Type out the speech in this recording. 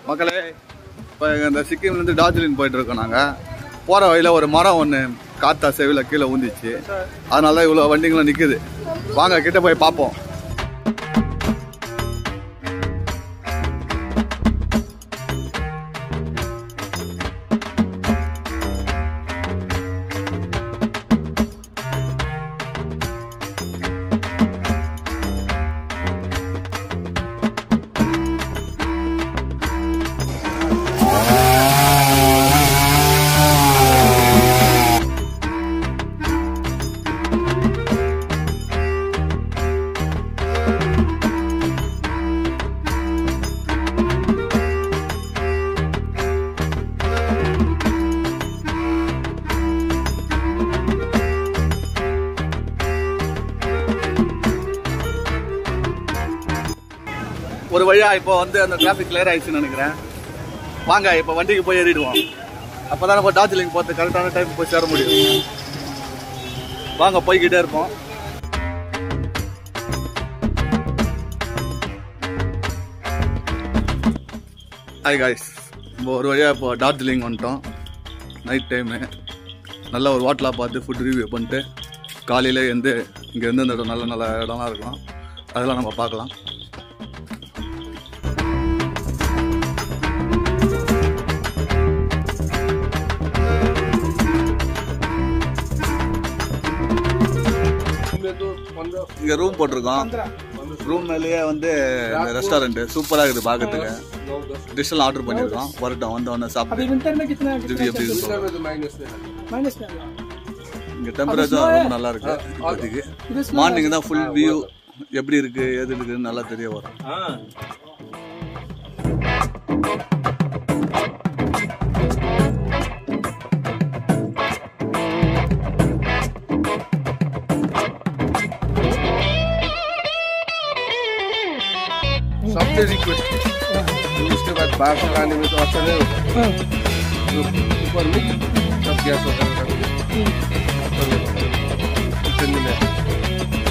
மக்களே இப்போ இந்த சிக்கிம்லேருந்து டார்ஜிலிங் போயிட்டு இருக்கோம் நாங்கள் போகிற வழியில் ஒரு மரம் ஒன்று காத்தா செவில கீழே ஊந்திச்சு அதனால தான் இவ்வளோ வண்டிங்களும் நிற்குது வாங்க கிட்ட போய் பார்ப்போம் ஒரு வழியா இப்போ வந்து அந்த டிராஃபிக் கிளியர் ஆயிடுச்சுன்னு நினைக்கிறேன் வாங்க இப்போ வண்டிக்கு போய் ஏறிடுவோம் அப்பதான் நம்ம டார்ஜிலிங் போகிறது கரெக்டான டைம் போய் சேர முடியும் வாங்க போய்கிட்டே இருப்போம் ஹாய் காய்ஸ் நம்ம ஒரு வழியாக இப்போ டார்ஜிலிங் வந்துட்டோம் நைட் டைமு நல்ல ஒரு ஹோட்டலாக பார்த்து ஃபுட் ரிவ்யூ பண்ணிட்டு காலையில் எந்த இங்கே எந்தெந்த இடம் நல்ல நல்ல இடம்லாம் இருக்கலாம் அதெல்லாம் நம்ம பார்க்கலாம் இங்கே ரூம் போட்டிருக்கோம் ரூம் மேலேயே வந்து இந்த ரெஸ்டாரண்ட் சூப்பராக இருக்குது பார்க்கறதுக்கு டிஷ் எல்லாம் ஆர்டர் பண்ணியிருக்கோம் வரட்டும் வந்த உடனே अभी சாப்பிட்டு विंटर में कितना ரிவ்யூ எப்படி இருக்கும் माइनस में आया இங்கே டெம்பரேச்சர் ரொம்ப நல்லா இருக்கு இப்போதைக்கு மார்னிங் தான் ஃபுல் வியூ எப்படி இருக்கு எது இருக்குன்னு நல்லா தெரிய வரும் सबसे रिक्वेस्ट उसके बाद बाहर से लाने में तो अच्छा नहीं होता तो ऊपर में सब गैस होता है किचन में नहीं